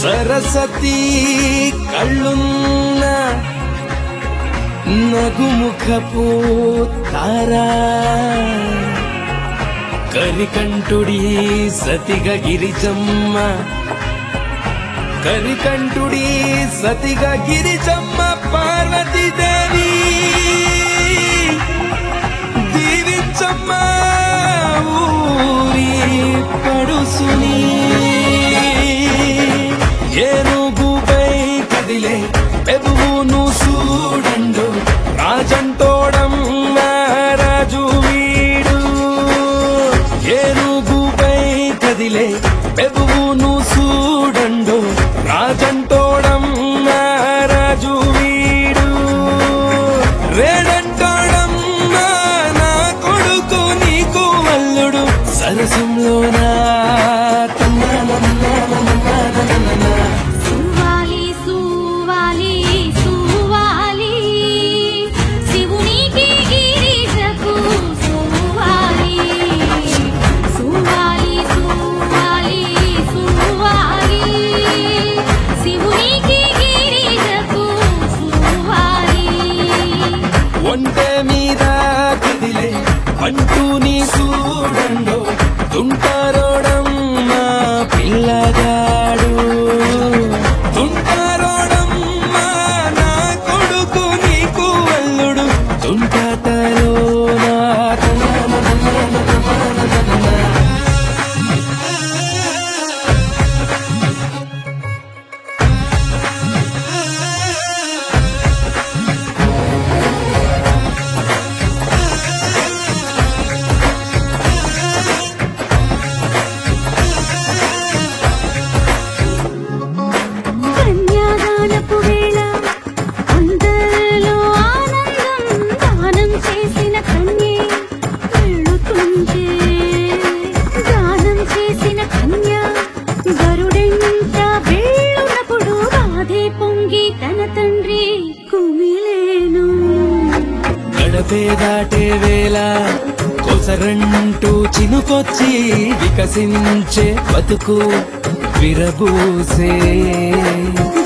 సరస్వతి కళ్ళున్న నగుముఖపు తారా కరికంఠుడి సతిగ గిరిజమ్మ కరికంఠుడి సతిగ గిరిజమ్మ పార్వతీదేవి దీవించమ్మ ఊరి పడుసుని ఏనుగుపై కదిలే పెబువును చూడండు రాజంటోడం రాజు వీడు ఏనుగుపై కదిలే పెబువును చూడండు రాజంటోడం రాజు వీడు రేడంటోడం నా కొడుకు నీకు వల్లుడు సరసంలో నా సువాలి సువాలి సువాలి శివునికి గిరిజకు సువాలి సువాలి సువాలి సువాలి శివునికి గిరిజకు సువాలి ఒంటె మీద కదిలే అంటూని చూడండు తుంటారోడం మా పిల్లగాడు తుంటారోడం మా నా కొడుకు నీకు వల్లుడు తుంటాటలో నా కన్యాదానపు వేళ అందరిలో ఆనందం దానం చేసిన కన్యే వెళుతుంటే దానం చేసిన కన్య గరుడెంత వెళ్ళునప్పుడు బాధే పొంగి తన తండ్రి కుమిలేను గడపే దాటే వేళ కొసరంటూ చినుకొచ్చి వికసించే బతుకు విరబూసే